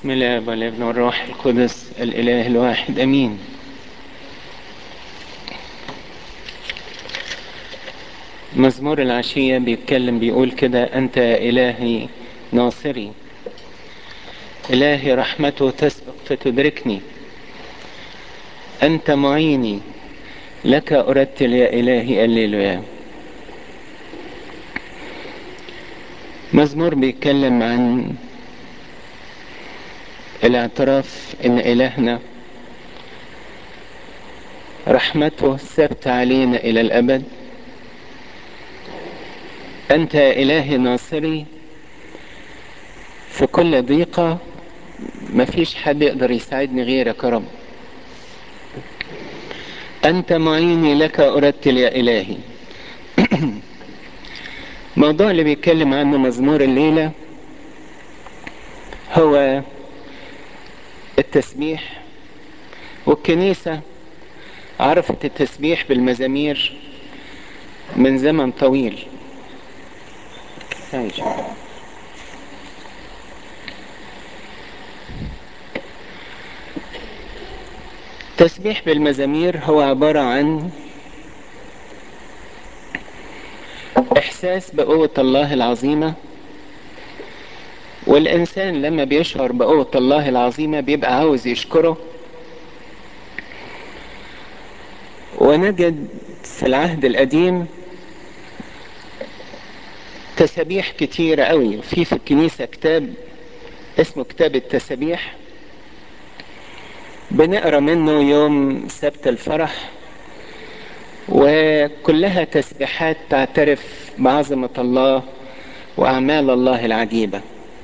بسم الله والابن والروح القدس الإله الواحد أمين مزمور العشية بيتكلم بيقول كده أنت إلهي ناصري إلهي رحمته تسبق فتدركني أنت معيني لك أرتل يا إلهي الليلويا مزمور بيتكلم عن الاعتراف ان الهنا رحمته ثابتة علينا الى الابد انت الهي ناصري في كل ضيقة مفيش حد يقدر يساعدني غيرك يا رب انت معيني لك ارتل يا الهي الموضوع اللي بيتكلم عنه مزمور الليلة هو التسبيح والكنيسة عرفت التسبيح بالمزامير من زمن طويل التسبيح بالمزامير هو عبارة عن إحساس بقوة الله العظيمة والإنسان لما بيشعر بقوة الله العظيمة بيبقى عاوز يشكره ونجد في العهد القديم تسابيح كتيرة قوي في في الكنيسة كتاب اسمه كتاب التسابيح بنقرا منه يوم سبت الفرح وكلها تسبيحات تعترف بعظمة الله وأعمال الله العجيبة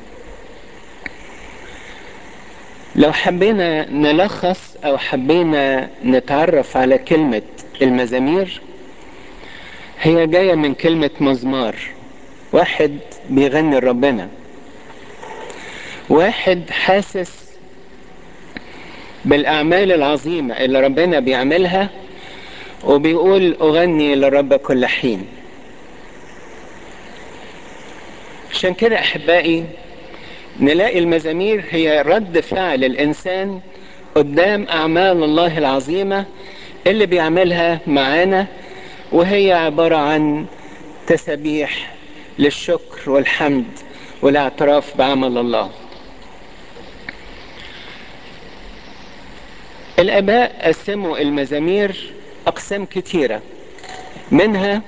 لو حبينا نلخص او حبينا نتعرف على كلمة المزامير هي جاية من كلمة مزمار واحد بيغني لربنا واحد حاسس بالاعمال العظيمة اللي ربنا بيعملها وبيقول اغني للرب كل حين عشان كده احبائي نلاقي المزامير هي رد فعل الانسان قدام اعمال الله العظيمه اللي بيعملها معانا وهي عباره عن تسابيح للشكر والحمد والاعتراف بعمل الله الاباء قسموا المزامير اقسام كتيره منها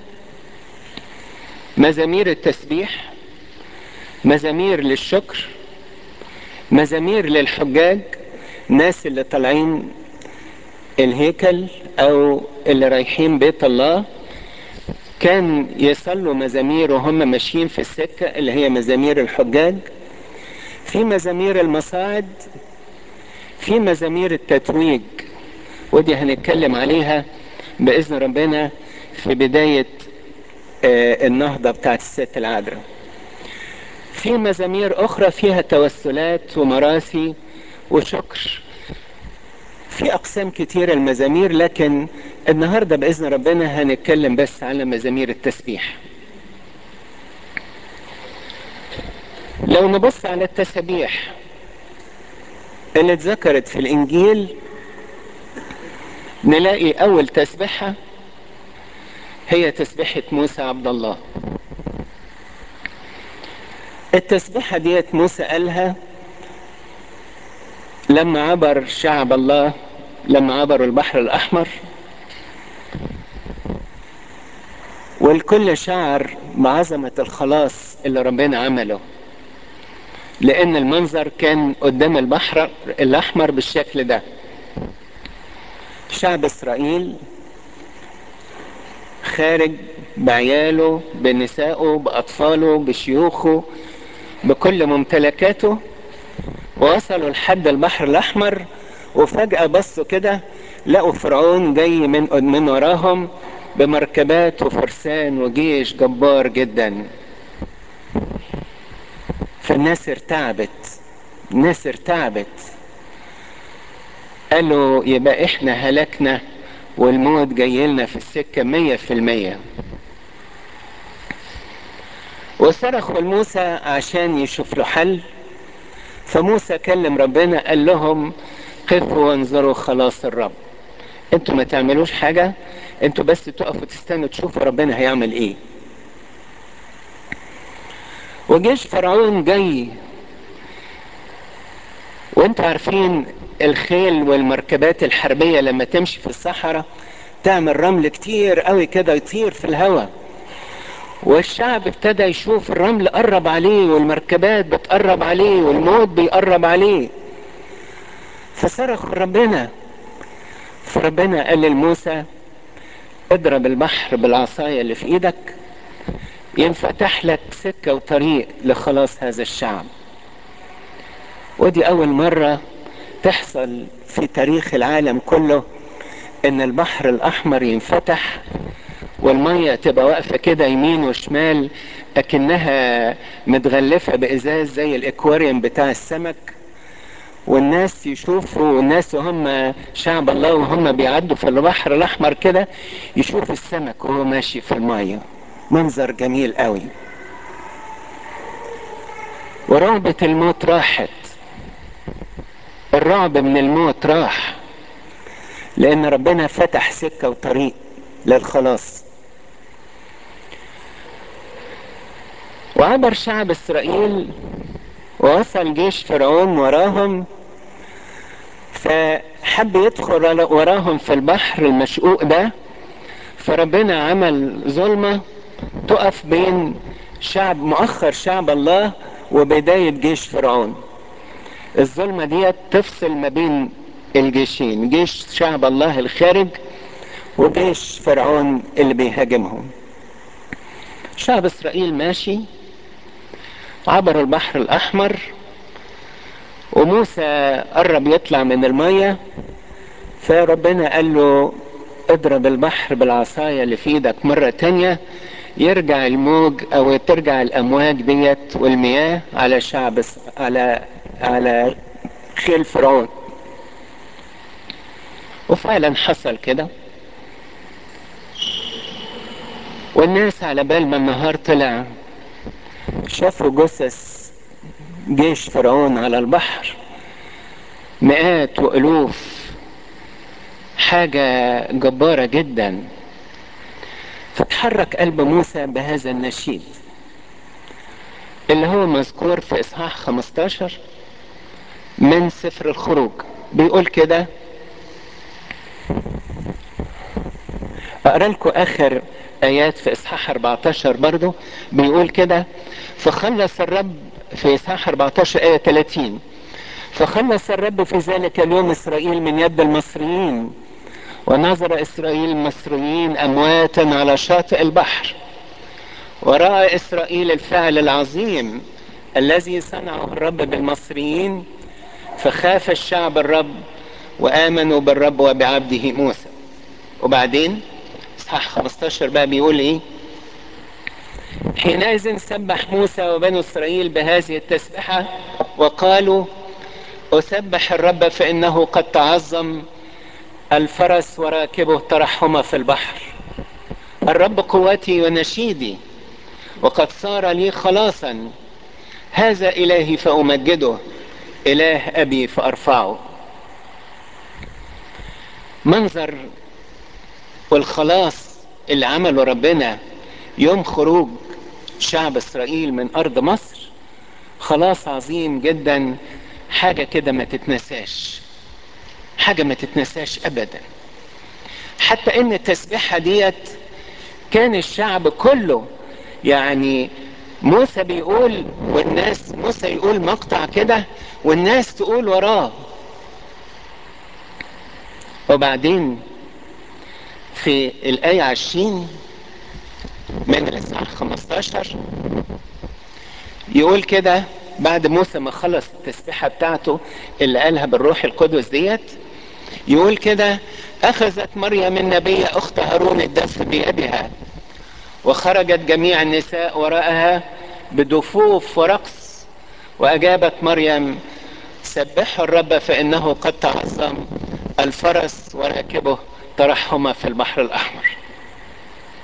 مزامير التسبيح مزامير للشكر مزامير للحجاج ناس اللي طالعين الهيكل او اللي رايحين بيت الله كان يصلوا مزامير وهم ماشيين في السكة اللي هي مزامير الحجاج في مزامير المصاعد في مزامير التتويج ودي هنتكلم عليها بإذن ربنا في بداية آه النهضة بتاعت الست العذراء في مزامير أخرى فيها توسلات ومراسي وشكر في أقسام كتيرة المزامير لكن النهاردة بإذن ربنا هنتكلم بس على مزامير التسبيح لو نبص على التسبيح اللي اتذكرت في الإنجيل نلاقي أول تسبيحة هي تسبيحة موسى عبد الله التسبيحة ديت موسى قالها لما عبر شعب الله لما عبروا البحر الأحمر والكل شعر بعظمة الخلاص اللي ربنا عمله لأن المنظر كان قدام البحر الأحمر بالشكل ده شعب إسرائيل خارج بعياله بنسائه بأطفاله بشيوخه بكل ممتلكاته ووصلوا لحد البحر الأحمر وفجأة بصوا كده لقوا فرعون جاي من من وراهم بمركبات وفرسان وجيش جبار جدا فالناس ارتعبت الناس ارتعبت قالوا يبقى احنا هلكنا والموت جاي لنا في السكة مية في المية وصرخوا لموسى عشان يشوف له حل فموسى كلم ربنا قال لهم قفوا وانظروا خلاص الرب انتوا ما تعملوش حاجة انتوا بس تقفوا تستنوا تشوفوا ربنا هيعمل ايه وجيش فرعون جاي وانتوا عارفين الخيل والمركبات الحربية لما تمشي في الصحراء تعمل رمل كتير قوي كده يطير في الهواء والشعب ابتدى يشوف الرمل قرب عليه والمركبات بتقرب عليه والموت بيقرب عليه فصرخوا ربنا فربنا قال لموسى اضرب البحر بالعصاية اللي في ايدك ينفتح لك سكة وطريق لخلاص هذا الشعب ودي اول مرة تحصل في تاريخ العالم كله ان البحر الاحمر ينفتح والمية تبقى واقفة كده يمين وشمال اكنها متغلفة بازاز زي الاكواريوم بتاع السمك والناس يشوفوا والناس وهم شعب الله وهم بيعدوا في البحر الاحمر كده يشوف السمك وهو ماشي في المية منظر جميل قوي ورعبة الموت راحت الرعب من الموت راح لان ربنا فتح سكة وطريق للخلاص وعبر شعب اسرائيل ووصل جيش فرعون وراهم فحب يدخل وراهم في البحر المشقوق ده فربنا عمل ظلمة تقف بين شعب مؤخر شعب الله وبداية جيش فرعون الظلمة دي تفصل ما بين الجيشين جيش شعب الله الخارج وجيش فرعون اللي بيهاجمهم شعب اسرائيل ماشي عبر البحر الاحمر وموسى قرب يطلع من المية فربنا قال له اضرب البحر بالعصاية اللي في ايدك مرة تانية يرجع الموج او ترجع الامواج ديت والمياه على شعب على على خيل فرعون وفعلا حصل كده والناس على بال ما النهار طلع شافوا جثث جيش فرعون على البحر مئات والوف حاجة جبارة جدا فتحرك قلب موسى بهذا النشيد اللي هو مذكور في اصحاح 15 من سفر الخروج بيقول كده اقرا لكم اخر ايات في اصحاح 14 برضو بيقول كده فخلص الرب في اصحاح 14 ايه 30 فخلص الرب في ذلك اليوم اسرائيل من يد المصريين ونظر اسرائيل المصريين امواتا على شاطئ البحر وراى اسرائيل الفعل العظيم الذي صنعه الرب بالمصريين فخاف الشعب الرب وامنوا بالرب وبعبده موسى وبعدين اصحاح 15 بقى بيقول ايه حينئذ سبح موسى وبنو اسرائيل بهذه التسبحه وقالوا اسبح الرب فانه قد تعظم الفرس وراكبه ترحما في البحر الرب قوتي ونشيدي وقد صار لي خلاصا هذا الهي فامجده اله ابي فارفعه منظر والخلاص اللي عمله ربنا يوم خروج شعب اسرائيل من ارض مصر خلاص عظيم جدا حاجة كده ما تتنساش حاجة ما تتنساش ابدا حتى ان التسبيحة ديت كان الشعب كله يعني موسى بيقول والناس موسى يقول مقطع كده والناس تقول وراه وبعدين في الآية 20 من الإصحاح 15 يقول كده بعد موسى ما خلص التسبيحة بتاعته اللي قالها بالروح القدس ديت يقول كده أخذت مريم النبية أخت هارون الدف بيدها وخرجت جميع النساء وراءها بدفوف ورقص وأجابت مريم سبحوا الرب فإنه قد تعظم الفرس وراكبه ترحما في البحر الأحمر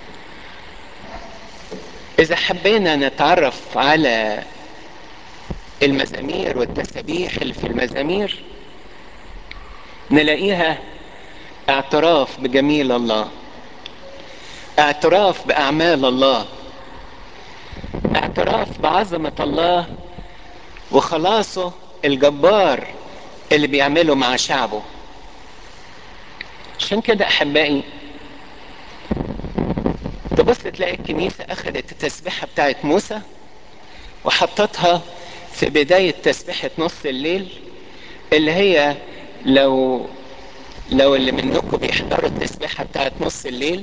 إذا حبينا نتعرف على المزامير والتسابيح اللي في المزامير نلاقيها اعتراف بجميل الله اعتراف باعمال الله اعتراف بعظمه الله وخلاصه الجبار اللي بيعمله مع شعبه عشان كده احبائي تبص تلاقي الكنيسة أخذت التسبيحة بتاعت موسى وحطتها في بداية تسبيحة نص الليل اللي هي لو لو اللي منكم بيحضروا التسبيحة بتاعت نص الليل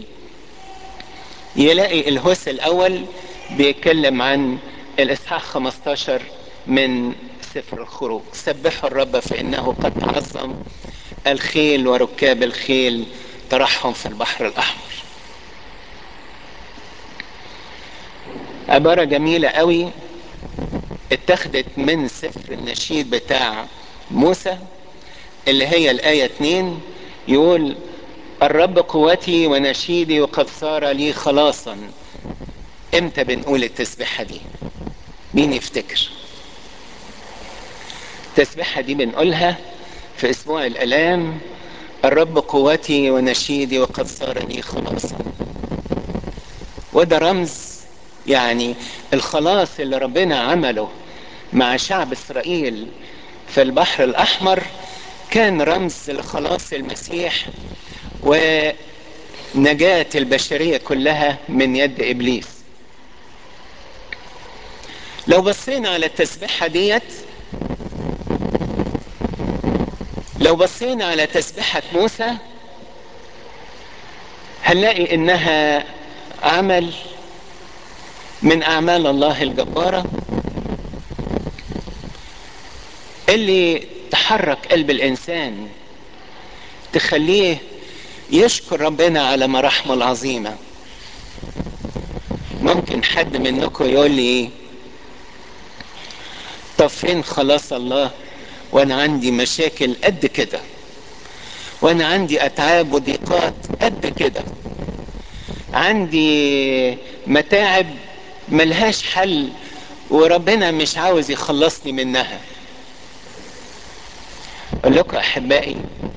يلاقي الهوس الأول بيتكلم عن الإصحاح 15 من سفر الخروج سبحوا الرب فإنه قد عظم الخيل وركاب الخيل طرحهم في البحر الأحمر عبارة جميلة قوي اتخذت من سفر النشيد بتاع موسى اللي هي الآية 2 يقول الرب قوتي ونشيدي وقد صار لي خلاصا امتى بنقول التسبيحة دي مين يفتكر التسبيحة دي بنقولها في اسبوع الالام الرب قوتي ونشيدي وقد صار لي خلاصا وده رمز يعني الخلاص اللي ربنا عمله مع شعب اسرائيل في البحر الاحمر كان رمز لخلاص المسيح ونجاة البشرية كلها من يد ابليس لو بصينا على التسبيحة ديت لو بصينا على تسبيحة موسى هنلاقي انها عمل من اعمال الله الجبارة اللي تحرك قلب الانسان تخليه يشكر ربنا على مراحمه العظيمة ممكن حد منكم يقول لي طب فين خلاص الله وانا عندي مشاكل قد كده وانا عندي اتعاب وضيقات قد كده عندي متاعب ملهاش حل وربنا مش عاوز يخلصني منها اقول لكم احبائي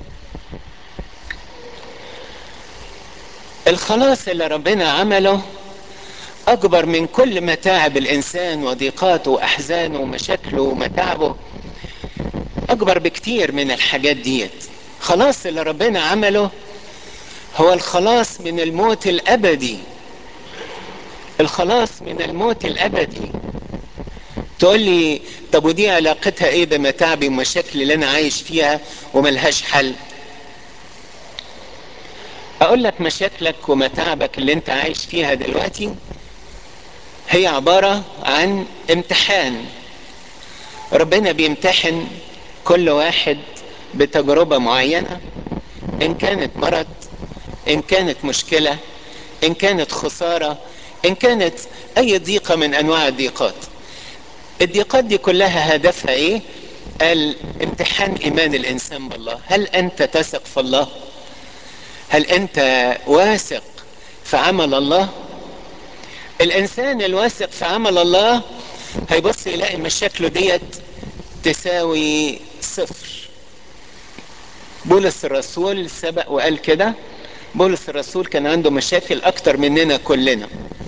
الخلاص اللي ربنا عمله اكبر من كل متاعب الانسان وضيقاته واحزانه ومشاكله ومتاعبه اكبر بكتير من الحاجات ديت خلاص اللي ربنا عمله هو الخلاص من الموت الابدي الخلاص من الموت الابدي تقول لي طب ودي علاقتها ايه بمتاعبي ومشاكلي اللي انا عايش فيها وملهاش حل اقول لك مشاكلك ومتاعبك اللي انت عايش فيها دلوقتي هي عبارة عن امتحان ربنا بيمتحن كل واحد بتجربة معينة ان كانت مرض ان كانت مشكلة ان كانت خسارة ان كانت اي ضيقة من انواع الضيقات الضيقات دي كلها هدفها ايه قال امتحان ايمان الانسان بالله هل انت تثق في الله هل انت واثق في عمل الله الانسان الواثق في عمل الله هيبص يلاقي مشاكله ديت تساوي صفر بولس الرسول سبق وقال كده بولس الرسول كان عنده مشاكل اكتر مننا كلنا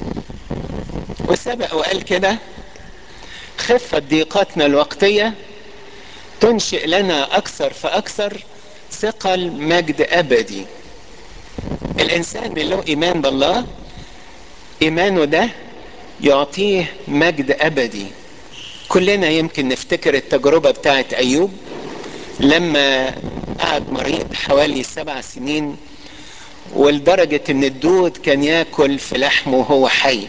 وسبق وقال كده خفة ضيقاتنا الوقتية تنشئ لنا اكثر فاكثر ثقل مجد ابدي الانسان اللي له ايمان بالله ايمانه ده يعطيه مجد ابدي كلنا يمكن نفتكر التجربة بتاعت ايوب لما قعد مريض حوالي سبع سنين ولدرجة ان الدود كان ياكل في لحمه وهو حي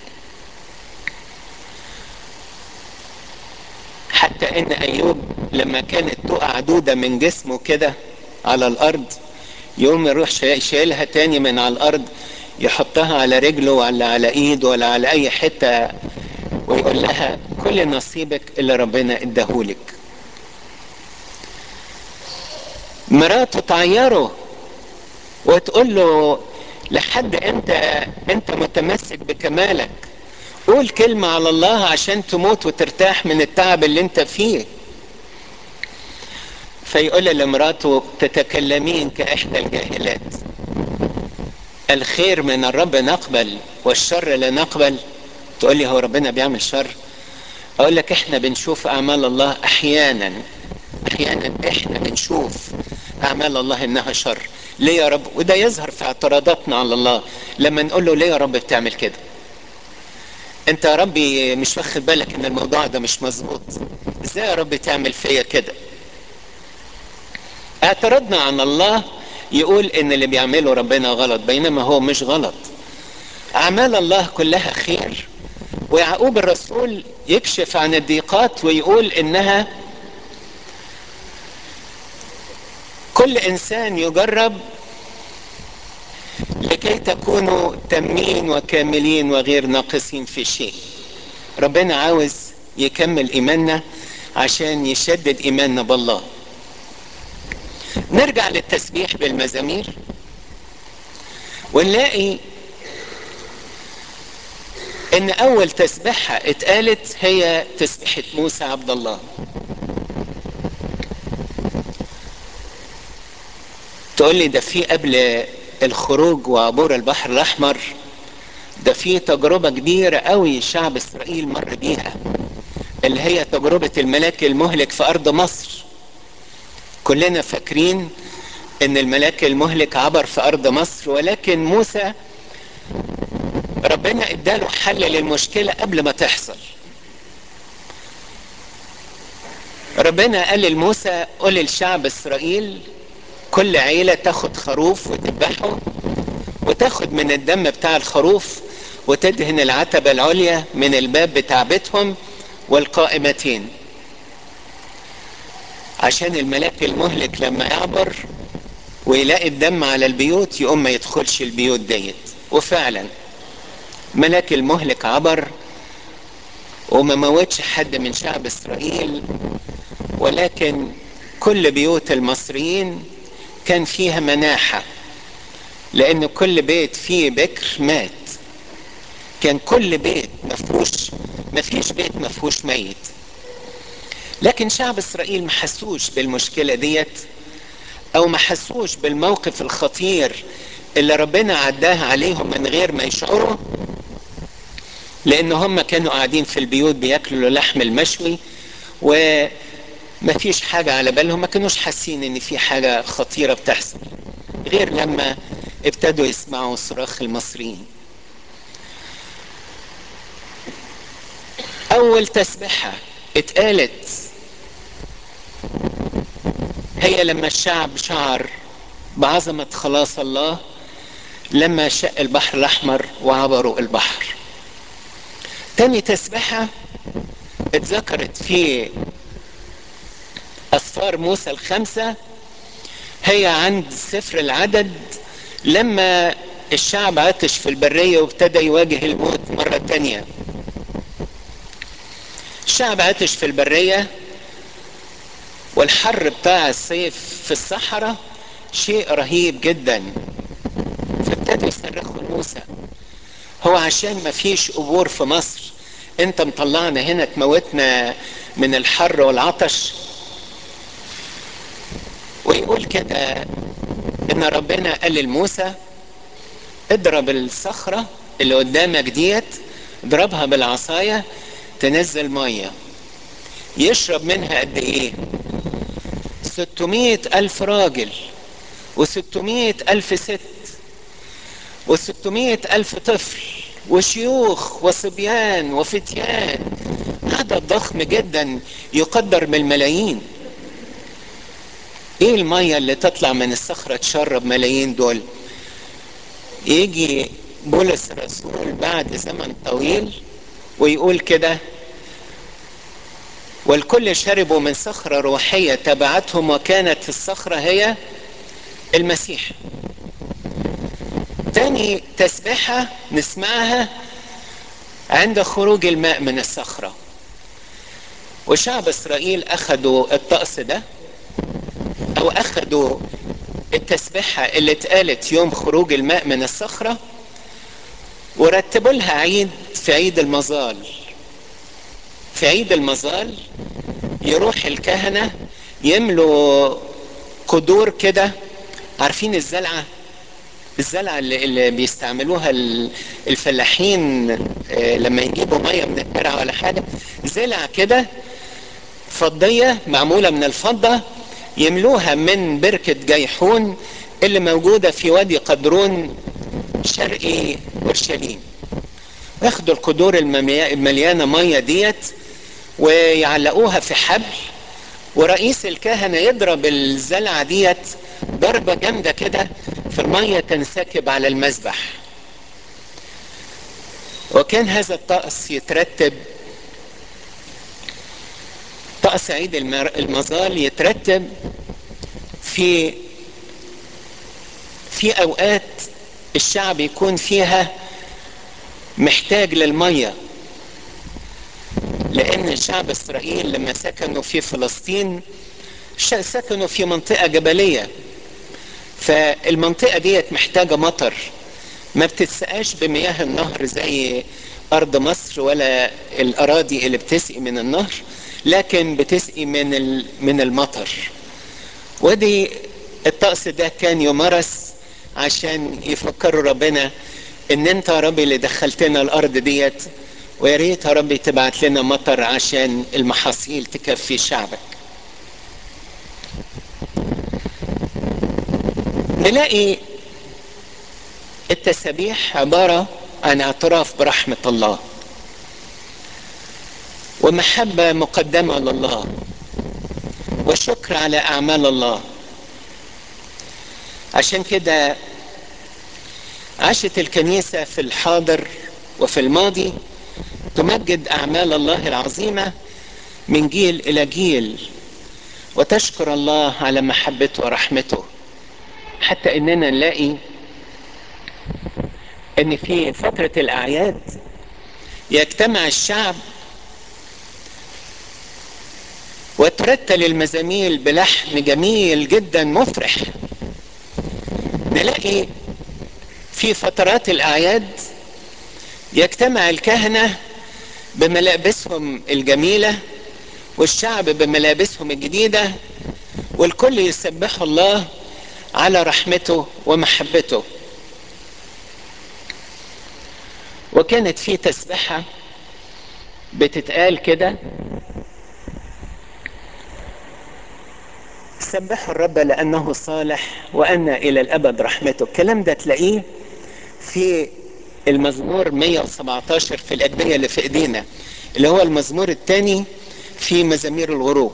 حتى ان ايوب لما كانت تقع دودة من جسمه كده على الارض يوم يروح شايلها تاني من على الارض يحطها على رجله ولا على ايده ولا على اي حتة ويقول لها كل نصيبك اللي ربنا اداهولك مراته تعيره وتقول له لحد امتى انت متمسك بكمالك قول كلمة على الله عشان تموت وترتاح من التعب اللي انت فيه فيقول لمراته تتكلمين كإحدى الجاهلات الخير من الرب نقبل والشر لا نقبل تقول لي هو ربنا بيعمل شر اقول لك احنا بنشوف اعمال الله احيانا احيانا احنا بنشوف اعمال الله انها شر ليه يا رب وده يظهر في اعتراضاتنا على الله لما نقول له ليه يا رب بتعمل كده انت يا ربي مش واخد بالك ان الموضوع ده مش مظبوط ازاي يا رب تعمل فيا كده اعترضنا عن الله يقول ان اللي بيعمله ربنا غلط بينما هو مش غلط اعمال الله كلها خير ويعقوب الرسول يكشف عن الضيقات ويقول انها كل انسان يجرب لكي تكونوا تامين وكاملين وغير ناقصين في شيء ربنا عاوز يكمل ايماننا عشان يشدد ايماننا بالله نرجع للتسبيح بالمزامير ونلاقي ان اول تسبيحة اتقالت هي تسبيحة موسى عبد الله تقول لي ده في قبل الخروج وعبور البحر الاحمر ده في تجربة كبيرة قوي شعب اسرائيل مر بيها اللي هي تجربة الملاك المهلك في ارض مصر كلنا فاكرين ان الملاك المهلك عبر في ارض مصر ولكن موسى ربنا اداله حل للمشكلة قبل ما تحصل ربنا قال لموسى قل للشعب اسرائيل كل عيلة تاخد خروف وتذبحه وتاخد من الدم بتاع الخروف وتدهن العتبة العليا من الباب بتاع بيتهم والقائمتين عشان الملاك المهلك لما يعبر ويلاقي الدم على البيوت يقوم ما يدخلش البيوت ديت وفعلا ملاك المهلك عبر وما موتش حد من شعب اسرائيل ولكن كل بيوت المصريين كان فيها مناحة لان كل بيت فيه بكر مات كان كل بيت مفهوش مفيش بيت مفهوش ميت لكن شعب اسرائيل ما حسوش بالمشكلة ديت او ما حسوش بالموقف الخطير اللي ربنا عداه عليهم من غير ما يشعروا لان هم كانوا قاعدين في البيوت بياكلوا لحم المشوي وما فيش حاجة على بالهم ما كانوش حاسين ان في حاجة خطيرة بتحصل غير لما ابتدوا يسمعوا صراخ المصريين اول تسبحة اتقالت هي لما الشعب شعر بعظمة خلاص الله لما شق البحر الأحمر وعبروا البحر تاني تسبحة اتذكرت في أسفار موسى الخمسة هي عند سفر العدد لما الشعب عطش في البرية وابتدى يواجه الموت مرة تانية الشعب عطش في البرية والحر بتاع الصيف في الصحراء شيء رهيب جدا فابتدوا يصرخوا لموسى هو عشان ما فيش قبور في مصر انت مطلعنا هنا تموتنا من الحر والعطش ويقول كده ان ربنا قال لموسى اضرب الصخرة اللي قدامك ديت اضربها بالعصاية تنزل مية يشرب منها قد ايه 600 ألف راجل و600 ألف ست و600 ألف طفل وشيوخ وصبيان وفتيان عدد ضخم جدا يقدر بالملايين ايه المية اللي تطلع من الصخرة تشرب ملايين دول يجي بولس الرسول بعد زمن طويل ويقول كده والكل شربوا من صخرة روحية تبعتهم وكانت الصخرة هي المسيح تاني تسبحة نسمعها عند خروج الماء من الصخرة وشعب اسرائيل اخذوا الطقس ده او اخذوا التسبحة اللي اتقالت يوم خروج الماء من الصخرة ورتبوا لها عيد في عيد المظال في عيد المظال يروح الكهنة يملوا قدور كده عارفين الزلعة الزلعة اللي, اللي بيستعملوها الفلاحين لما يجيبوا مية من الترعة ولا حاجة زلع كده فضية معمولة من الفضة يملوها من بركة جيحون اللي موجودة في وادي قدرون شرقي اورشليم ياخدوا القدور المليانة مية ديت ويعلقوها في حبل ورئيس الكهنة يضرب الزلعة ديت ضربة جامدة كده في المية تنسكب على المذبح وكان هذا الطقس يترتب طقس عيد المظال يترتب في في اوقات الشعب يكون فيها محتاج للميه لان شعب اسرائيل لما سكنوا في فلسطين سكنوا في منطقه جبليه فالمنطقه ديت محتاجه مطر ما بتتسقاش بمياه النهر زي ارض مصر ولا الاراضي اللي بتسقي من النهر لكن بتسقي من من المطر ودي الطقس ده كان يمارس عشان يفكروا ربنا ان انت يا ربي اللي دخلتنا الارض ديت ويا ريت يا ربي تبعت لنا مطر عشان المحاصيل تكفي شعبك نلاقي التسابيح عبارة عن اعتراف برحمة الله ومحبة مقدمة لله وشكر على أعمال الله عشان كده عاشت الكنيسة في الحاضر وفي الماضي تمجد أعمال الله العظيمة من جيل إلى جيل وتشكر الله على محبته ورحمته حتى إننا نلاقي إن في فترة الأعياد يجتمع الشعب وترتل المزامير بلحن جميل جدا مفرح نلاقي في فترات الأعياد يجتمع الكهنة بملابسهم الجميلة والشعب بملابسهم الجديدة والكل يسبح الله على رحمته ومحبته وكانت في تسبحة بتتقال كده سبحوا الرب لأنه صالح وأن إلى الأبد رحمته الكلام ده تلاقيه في المزمور 117 في الأدبية اللي في إيدينا اللي هو المزمور الثاني في مزامير الغروب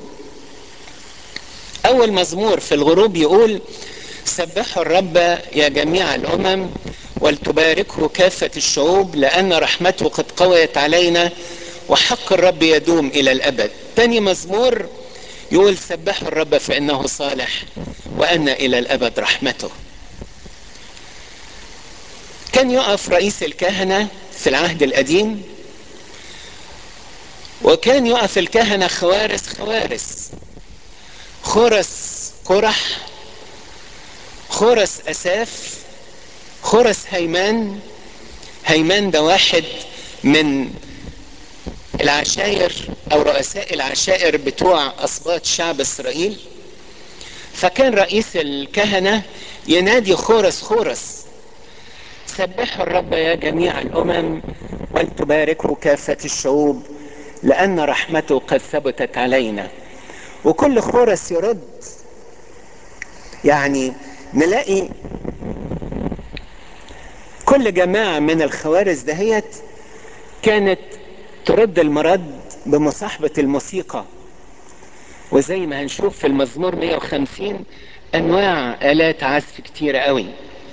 أول مزمور في الغروب يقول سبحوا الرب يا جميع الأمم ولتباركه كافة الشعوب لأن رحمته قد قويت علينا وحق الرب يدوم إلى الأبد تاني مزمور يقول سبحوا الرب فإنه صالح وأن إلى الأبد رحمته كان يقف رئيس الكهنة في العهد القديم وكان يقف الكهنة خوارس خوارس خرس قرح خرس أساف خرس هيمان هيمان ده واحد من العشائر او رؤساء العشائر بتوع اسباط شعب اسرائيل فكان رئيس الكهنه ينادي خورس خورس سبحوا الرب يا جميع الامم ولتباركوا كافه الشعوب لان رحمته قد ثبتت علينا وكل خورس يرد يعني نلاقي كل جماعه من الخوارز دهيت كانت ترد المرد بمصاحبة الموسيقى وزي ما هنشوف في المزمور 150 أنواع آلات عزف كتيرة قوي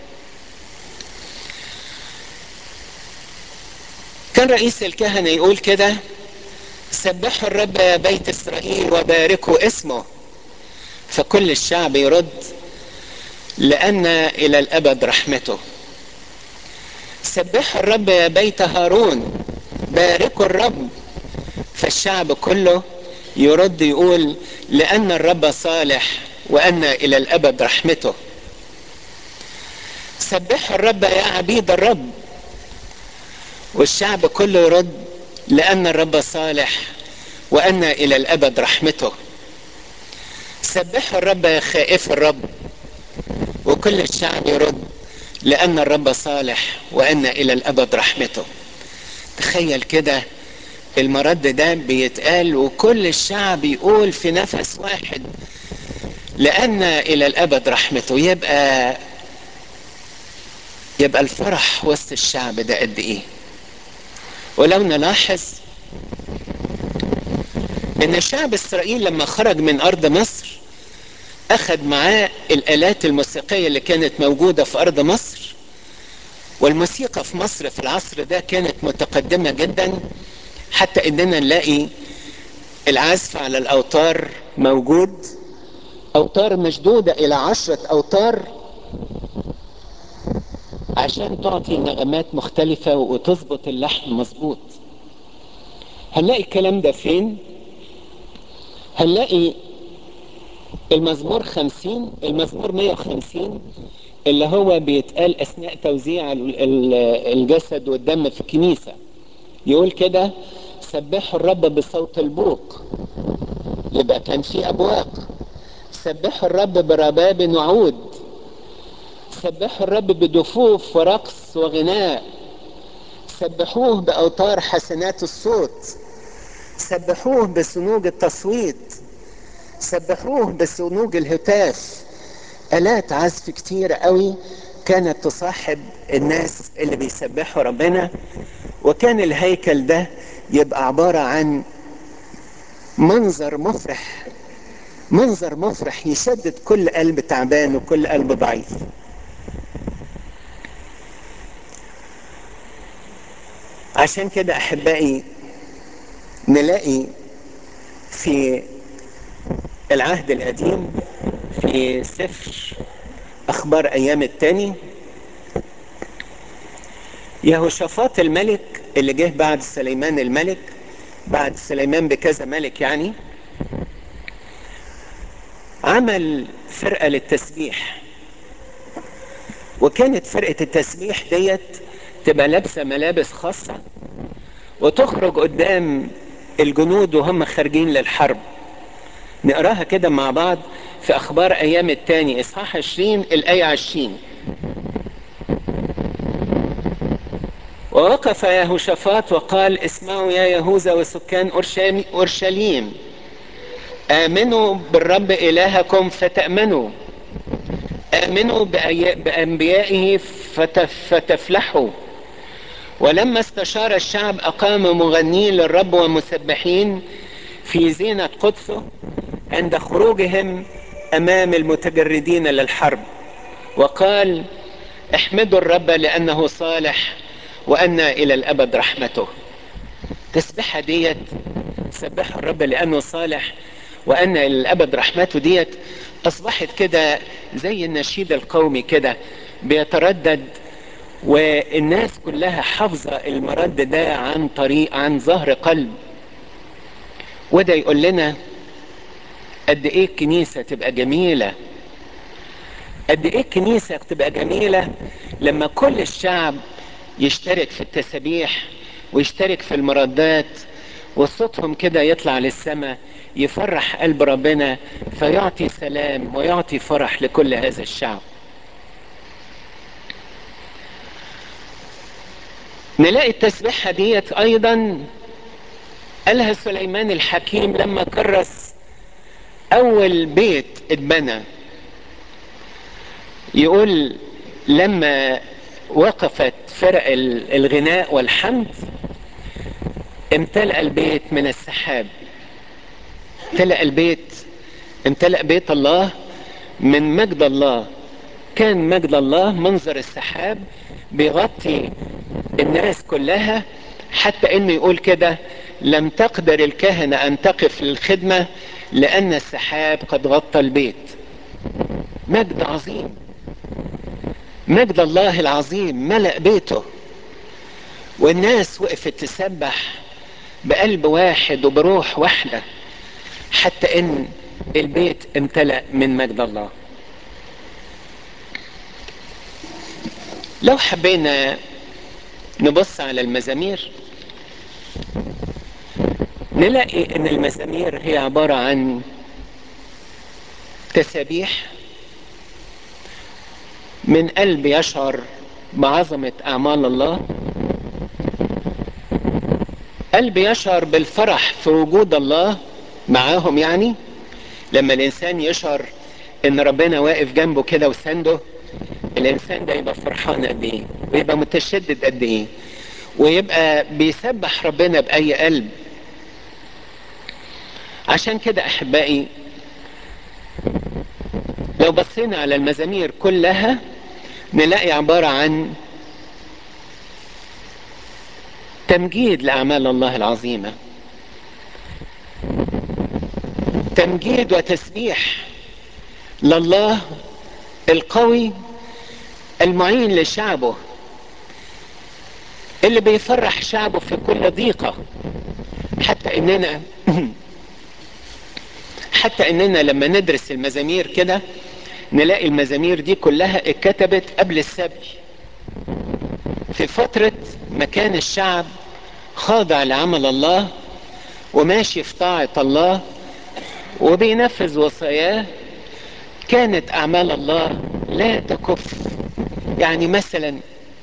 كان رئيس الكهنة يقول كده سبحوا الرب يا بيت إسرائيل وباركوا اسمه فكل الشعب يرد لأن إلى الأبد رحمته سبحوا الرب يا بيت هارون باركوا الرب فالشعب كله يرد يقول لأن الرب صالح وأن إلى الأبد رحمته سبحوا الرب يا عبيد الرب والشعب كله يرد لأن الرب صالح وأن إلى الأبد رحمته سبحوا الرب يا خائف الرب وكل الشعب يرد لأن الرب صالح وأن إلى الأبد رحمته تخيل كده المرد ده بيتقال وكل الشعب يقول في نفس واحد لأن إلى الأبد رحمته يبقى يبقى الفرح وسط الشعب ده قد إيه ولو نلاحظ ان شعب اسرائيل لما خرج من ارض مصر اخذ معاه الالات الموسيقيه اللي كانت موجوده في ارض مصر والموسيقى في مصر في العصر ده كانت متقدمه جدا حتى اننا نلاقي العزف على الاوتار موجود اوتار مشدوده الى عشره اوتار عشان تعطي نغمات مختلفه وتظبط اللحن مظبوط هنلاقي الكلام ده فين هنلاقي المزمور خمسين المزمور مية وخمسين اللي هو بيتقال أثناء توزيع الجسد والدم في الكنيسة يقول كده سبحوا الرب بصوت البوق يبقى كان في أبواق سبحوا الرب برباب وعود سبحوا الرب بدفوف ورقص وغناء سبحوه بأوتار حسنات الصوت سبحوه بصنوج التصويت سبحوه بصنوج الهتاف آلات عزف كتيرة قوي كانت تصاحب الناس اللي بيسبحوا ربنا وكان الهيكل ده يبقى عبارة عن منظر مفرح منظر مفرح يشدد كل قلب تعبان وكل قلب ضعيف عشان كده احبائي نلاقي في العهد القديم في سفر اخبار ايام التاني يهوشافاط الملك اللي جه بعد سليمان الملك بعد سليمان بكذا ملك يعني عمل فرقة للتسبيح وكانت فرقة التسبيح ديت تبقى لابسة ملابس خاصة وتخرج قدام الجنود وهم خارجين للحرب نقراها كده مع بعض في اخبار ايام التاني اصحاح 20 الايه 20 ووقف يهوشافاط وقال اسمعوا يا يهوذا وسكان اورشليم امنوا بالرب الهكم فتامنوا امنوا بانبيائه فتفلحوا ولما استشار الشعب اقام مغنين للرب ومسبحين في زينة قدسه عند خروجهم امام المتجردين للحرب وقال احمدوا الرب لانه صالح وان الى الابد رحمته تسبحها ديت سبحوا الرب لانه صالح وان الى الابد رحمته ديت اصبحت كده زي النشيد القومي كده بيتردد والناس كلها حافظة المرد ده عن طريق عن ظهر قلب وده يقول لنا قد ايه الكنيسة تبقى جميلة قد ايه الكنيسة تبقى جميلة لما كل الشعب يشترك في التسابيح ويشترك في المردات وصوتهم كده يطلع للسماء يفرح قلب ربنا فيعطي سلام ويعطي فرح لكل هذا الشعب نلاقي التسبيحة ديت ايضا قالها سليمان الحكيم لما كرس اول بيت اتبنى يقول لما وقفت فرق الغناء والحمد امتلأ البيت من السحاب امتلأ البيت امتلأ بيت الله من مجد الله كان مجد الله منظر السحاب بيغطي الناس كلها حتى انه يقول كده لم تقدر الكهنة ان تقف للخدمة لان السحاب قد غطى البيت مجد عظيم مجد الله العظيم ملأ بيته والناس وقفت تسبح بقلب واحد وبروح واحدة حتى ان البيت امتلأ من مجد الله لو حبينا نبص على المزامير نلاقي ان المزامير هي عبارة عن تسابيح من قلب يشعر بعظمة اعمال الله قلب يشعر بالفرح في وجود الله معاهم يعني لما الانسان يشعر ان ربنا واقف جنبه كده وسنده الانسان ده يبقى فرحان قد ايه ويبقى متشدد قد ايه ويبقى بيسبح ربنا باي قلب عشان كده احبائي لو بصينا على المزامير كلها نلاقي عبارة عن تمجيد لأعمال الله العظيمة تمجيد وتسبيح لله القوي المعين لشعبه اللي بيفرح شعبه في كل ضيقة حتى اننا حتى اننا لما ندرس المزامير كده نلاقي المزامير دي كلها اتكتبت قبل السبي في فترة ما كان الشعب خاضع لعمل الله وماشي في طاعة الله وبينفذ وصاياه كانت أعمال الله لا تكف يعني مثلا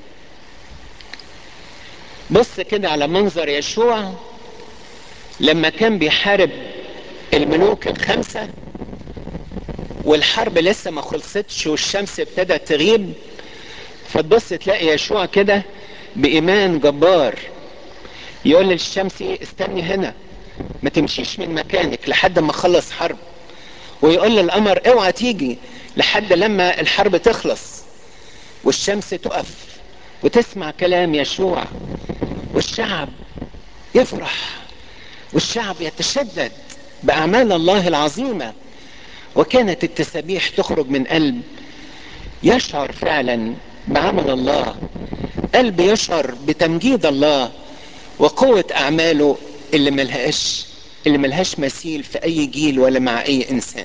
بص كده على منظر يشوع لما كان بيحارب الملوك الخمسة والحرب لسه ما خلصتش والشمس ابتدت تغيب فتبص تلاقي يشوع كده بإيمان جبار يقول للشمس استني هنا ما تمشيش من مكانك لحد ما اخلص حرب ويقول للقمر اوعى تيجي لحد لما الحرب تخلص والشمس تقف وتسمع كلام يشوع والشعب يفرح والشعب يتشدد بأعمال الله العظيمة وكانت التسابيح تخرج من قلب يشعر فعلا بعمل الله قلب يشعر بتمجيد الله وقوة أعماله اللي ملهاش اللي ملهاش مثيل في أي جيل ولا مع أي إنسان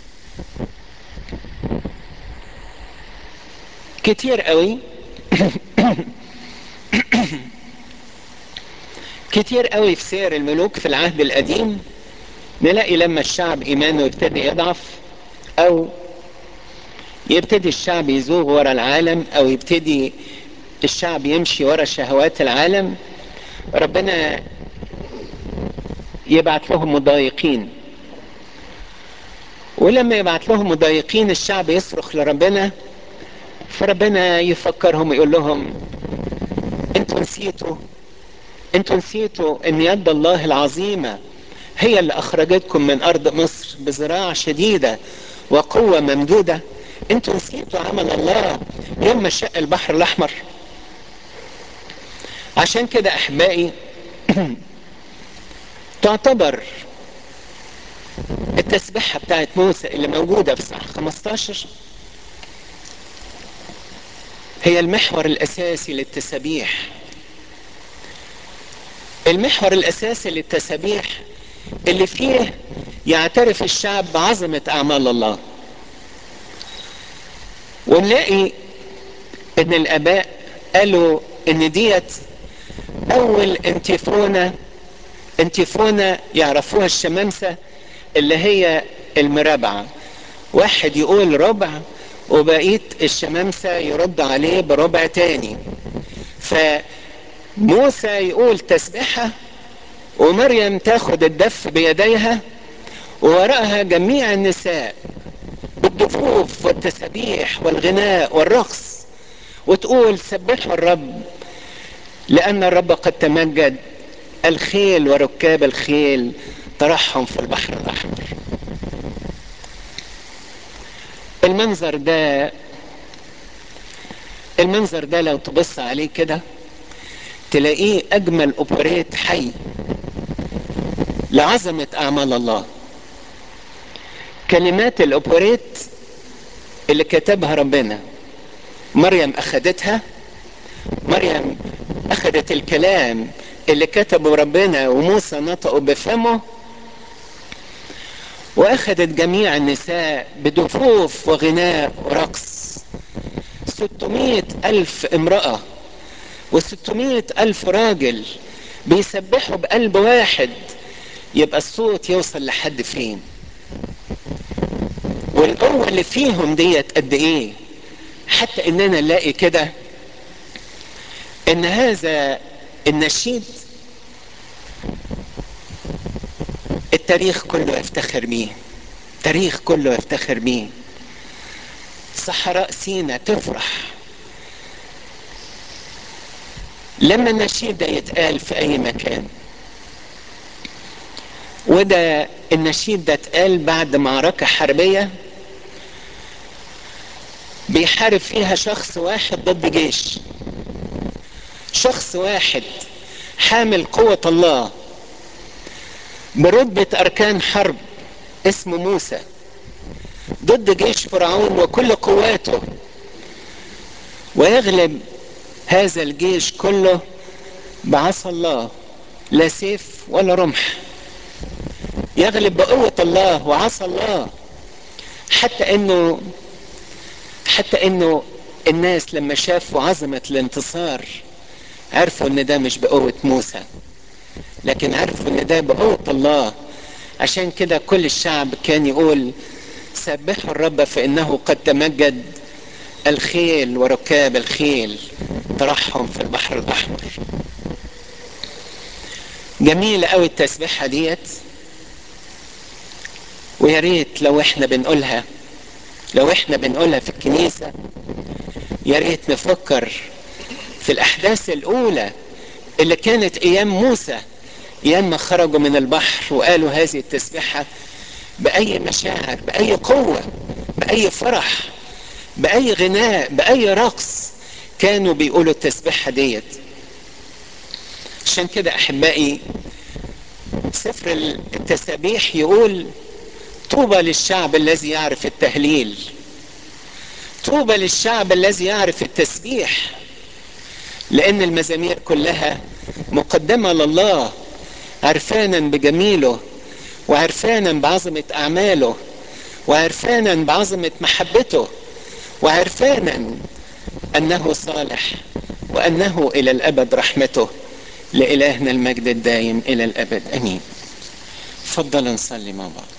كتير قوي كتير قوي في سير الملوك في العهد القديم نلاقي لما الشعب إيمانه يبتدي يضعف أو يبتدي الشعب يزوغ ورا العالم أو يبتدي الشعب يمشي ورا شهوات العالم ربنا يبعت لهم مضايقين ولما يبعت لهم مضايقين الشعب يصرخ لربنا فربنا يفكرهم يقول لهم انتوا نسيتوا انتوا نسيتوا ان يد الله العظيمة هي اللي اخرجتكم من ارض مصر بزراعة شديدة وقوة ممدودة انتوا نسيتوا عمل الله يوم ما شق البحر الاحمر عشان كده احبائي تعتبر التسبيحة بتاعت موسى اللي موجودة في صح 15 هي المحور الاساسي للتسابيح المحور الاساسي للتسابيح اللي فيه يعترف الشعب بعظمة اعمال الله ونلاقي ان الاباء قالوا ان ديت اول انتفونة انتفونة يعرفوها الشمامسة اللي هي المرابعة واحد يقول ربع وبقية الشمامسة يرد عليه بربع تاني فموسى يقول تسبحة ومريم تاخد الدف بيديها ووراءها جميع النساء بالدفوف والتسابيح والغناء والرقص وتقول سبحوا الرب لأن الرب قد تمجد الخيل وركاب الخيل طرحهم في البحر الأحمر المنظر ده المنظر ده لو تبص عليه كده تلاقيه أجمل أوبريت حي لعظمة أعمال الله كلمات الأوبريت اللي كتبها ربنا مريم أخدتها مريم أخدت الكلام اللي كتبه ربنا وموسى نطقه بفمه واخذت جميع النساء بدفوف وغناء ورقص ستمائة ألف امرأة وستمائة ألف راجل بيسبحوا بقلب واحد يبقى الصوت يوصل لحد فين والقوة اللي فيهم ديت قد ايه حتى اننا نلاقي كده ان هذا النشيد التاريخ كله يفتخر بيه التاريخ كله يفتخر بيه صحراء سينا تفرح لما النشيد ده يتقال في اي مكان وده النشيد ده اتقال بعد معركة حربية بيحارب فيها شخص واحد ضد جيش شخص واحد حامل قوة الله برتبة أركان حرب اسمه موسى ضد جيش فرعون وكل قواته ويغلب هذا الجيش كله بعصا الله لا سيف ولا رمح يغلب بقوة الله وعصا الله حتى انه حتى انه الناس لما شافوا عظمة الانتصار عرفوا ان ده مش بقوة موسى لكن عرفوا ان ده بقوة الله عشان كده كل الشعب كان يقول سبحوا الرب فانه قد تمجد الخيل وركاب الخيل طرحهم في البحر الاحمر جميلة قوي التسبيحة ديت ويا ريت لو احنا بنقولها لو احنا بنقولها في الكنيسة يا ريت نفكر في الاحداث الاولى اللي كانت ايام موسى ايام ما خرجوا من البحر وقالوا هذه التسبيحة باي مشاعر باي قوة باي فرح باي غناء باي رقص كانوا بيقولوا التسبيحة ديت عشان كده احبائي سفر التسابيح يقول طوبى للشعب الذي يعرف التهليل طوبى للشعب الذي يعرف التسبيح لان المزامير كلها مقدمة لله عرفانا بجميله وعرفانا بعظمة اعماله وعرفانا بعظمة محبته وعرفانا انه صالح وانه الى الابد رحمته لالهنا المجد الدايم الى الابد امين تفضل نصلي مع بعض